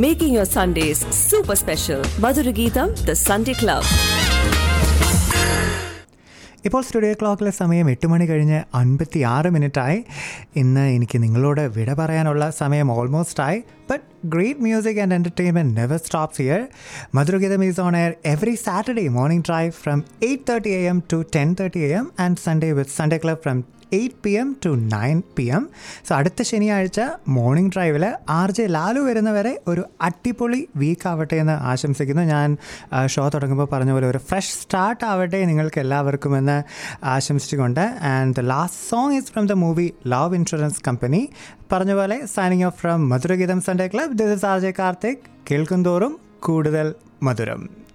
making your Sundays super special. Madhurageetam, the Sunday Club. ഇപ്പോൾ studio ക്ലോക്കിലെ സമയം എട്ട് മണി കഴിഞ്ഞ് അൻപത്തി ആറ് മിനിറ്റായി ഇന്ന് എനിക്ക് നിങ്ങളോട് വിട പറയാനുള്ള സമയം ഓൾമോസ്റ്റ് ആയി but great music and entertainment never stops here Madhurageetham is on air every Saturday morning drive from eight thirty A M to ten thirty A M and Sunday with Sunday Club from eight P M to nine P M so അടുത്ത ശനിയാഴ്ച morning ഡ്രൈവിൽ R J Lalu വരുന്നവരെ ഒരു അടിപൊളി week ആവട്ടെ എന്ന് ആശംസിക്കുന്നു ഞാൻ ഷോ തുടങ്ങുമ്പോൾ പറഞ്ഞ പോലെ ഒരു ഫ്രഷ് സ്റ്റാർട്ട് ആവട്ടെ നിങ്ങൾക്ക് എല്ലാവർക്കും എന്ന് ആശംസിച്ചുകൊണ്ട് and the last song is from the movie Love Insurance Company പറഞ്ഞ പോലെ signing off from Madhurageetham Sunday Club this is R J Karthik കേൾക്കുന്തോറും കൂടുതൽ മധുരം